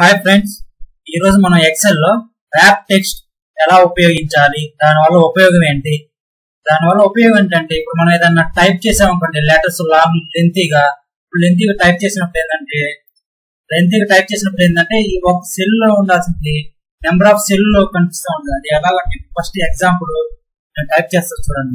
hi friends ఈ రోజు మనం ఎక్సెల్ లో ర్యాప్ టెక్స్ట్ ఎలా ఉపయోగించాలి దానివల్ల ఉపయోగం ఏంటి దానివల్ల ఉపయోగం ఏంటంటే ఇప్పుడు మనం ఏదన్నా టైప్ చేసామనుకోండి లెటర్స్ లాంగ్ లెంతీగా ఇప్పుడు లెంతీగా టైప్ చేసినప్పుడు ఏంటంటే లెంతీగా టైప్ చేసినప్పుడు ఏంటంటే ఈ ఒక సెల్ లో ఉండాల్సింది నెంబర్ ఆఫ్ సెల్ లో కనిపిస్తూ ఉంటుంది అది ఎలాగంటే ఫస్ట్ ఎగ్జాంపుల్ నేను టైప్ చేస్తాను చూడండి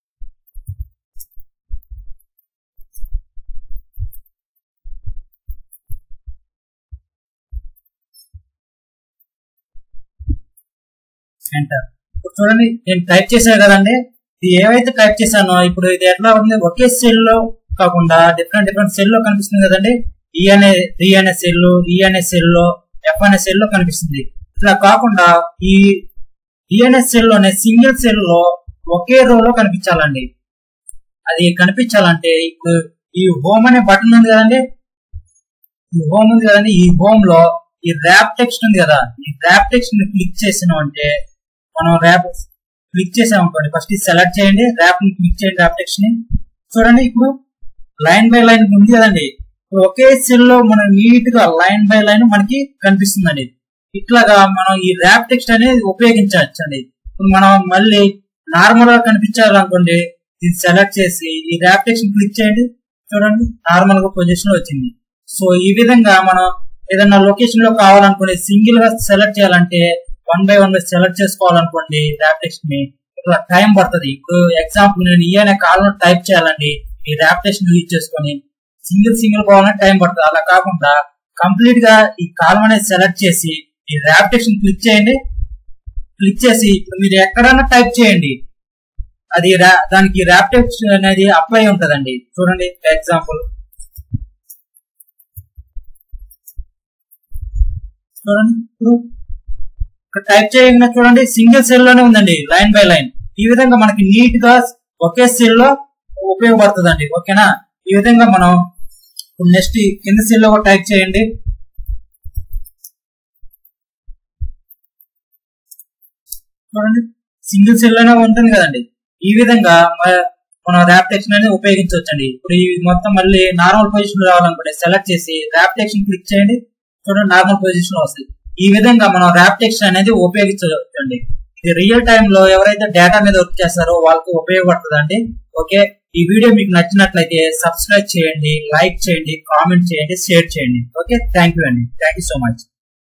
ఎంటర్ ఇప్పుడు చూడండి నేను టైప్ చేశాను కదండి ఇది ఏవైతే టైప్ చేశానో ఇప్పుడు ఇది ఎట్లా ఉంది ఒకే సెల్ లో కాకుండా డిఫరెంట్ డిఫరెంట్ సెల్ లో కనిపిస్తుంది కదండి ఈ అనే డి అనే సెల్ ఈ అనే సెల్ లో ఎఫ్ అనే సెల్ లో కనిపిస్తుంది ఇట్లా కాకుండా ఈ డిఎన్ఎస్ సెల్ లోనే సింగిల్ సెల్ లో ఒకే రో లో కనిపించాలండి అది కనిపించాలంటే ఇప్పుడు ఈ హోమ్ అనే బటన్ ఉంది కదండి ఈ హోమ్ ఉంది కదండి ఈ హోమ్ లో ఈ ర్యాప్ టెక్స్ట్ ఉంది కదా ఈ ర్యాప్ టెక్స్ట్ ని క్లిక్ చేసినాం అంటే మనం ర్యాప్ క్లిక్ చేసాం అనుకోండి ఫస్ట్ ఇది సెలెక్ట్ చేయండి ర్యాప్ ని క్లిక్ చేయండి ర్యాప్ టెక్స్ట్ ని చూడండి ఇప్పుడు లైన్ బై లైన్ ఉంది కదండి ఇప్పుడు ఒకే సెల్ లో మనం నీట్ గా లైన్ బై లైన్ మనకి కనిపిస్తుందండి ఇట్లాగా మనం ఈ ర్యాప్ టెక్స్ట్ అనేది ఉపయోగించవచ్చు అండి ఇప్పుడు మనం మళ్ళీ నార్మల్ గా కనిపించాలనుకోండి ఇది సెలెక్ట్ చేసి ఈ ర్యాప్ టెక్స్ట్ క్లిక్ చేయండి చూడండి నార్మల్ గా పొజిషన్ వచ్చింది సో ఈ విధంగా మనం ఏదైనా లొకేషన్ లో కావాలనుకోండి సింగిల్ గా సెలెక్ట్ చేయాలంటే one by one by select చేసుకోవాలనుకోండి ర్యాప్ టెక్స్ట్ ని ఇట్లా టైం పడుతుంది ఇప్పుడు ఎగ్జాంపుల్ నేను ఈ అనే కాలం టైప్ చేయాలండి ఈ ర్యాప్ టెక్స్ట్ యూజ్ చేసుకొని సింగిల్ సింగిల్ కావాలంటే టైం పడుతుంది అలా కాకుండా కంప్లీట్ గా ఈ కాలం అనేది సెలెక్ట్ చేసి ఈ ర్యాప్ టెక్స్ట్ క్లిక్ చేయండి క్లిక్ చేసి ఇప్పుడు మీరు ఎక్కడైనా టైప్ చేయండి అది దానికి ర్యాప్ టెక్స్ట్ అనేది అప్లై ఉంటదండి చూడండి ఎగ్జాంపుల్ చూడండి ఇప్పుడు ఇక్కడ టైప్ చేయగానే చూడండి సింగిల్ సెల్ లోనే ఉందండి లైన్ బై లైన్ ఈ విధంగా మనకి నీట్ గా ఒకే సెల్ లో ఉపయోగపడుతుందండి ఓకేనా ఈ విధంగా మనం నెక్స్ట్ కింద సెల్ లో కూడా టైప్ చేయండి చూడండి సింగిల్ సెల్ లోనే ఉంటుంది కదండి ఈ విధంగా మనం ర్యాప్ టెక్స్ట్ అనేది ఉపయోగించవచ్చండి ఇప్పుడు ఈ మొత్తం మళ్ళీ నార్మల్ పొజిషన్ రావాలనుకుంటే సెలెక్ట్ చేసి ర్యాప్ టెక్స్ట్ క్లిక్ చేయండి చూడండి నార్మల్ పొజిషన్ లో వస్తుంది ఈ విధంగా మనం ర్యాప్ టెక్స్ట్ అనేది ఉపయోగించవచ్చండి ఇది రియల్ టైమ్ లో ఎవరైతే డేటా మీద వర్క్ చేస్తారో వాళ్ళకి ఉపయోగపడుతుందండి ఓకే ఈ వీడియో మీకు నచ్చినట్లయితే సబ్స్క్రైబ్ చేయండి లైక్ చేయండి కామెంట్ చేయండి షేర్ చేయండి ఓకే థ్యాంక్ యూ అండి థ్యాంక్ యూ సో మచ్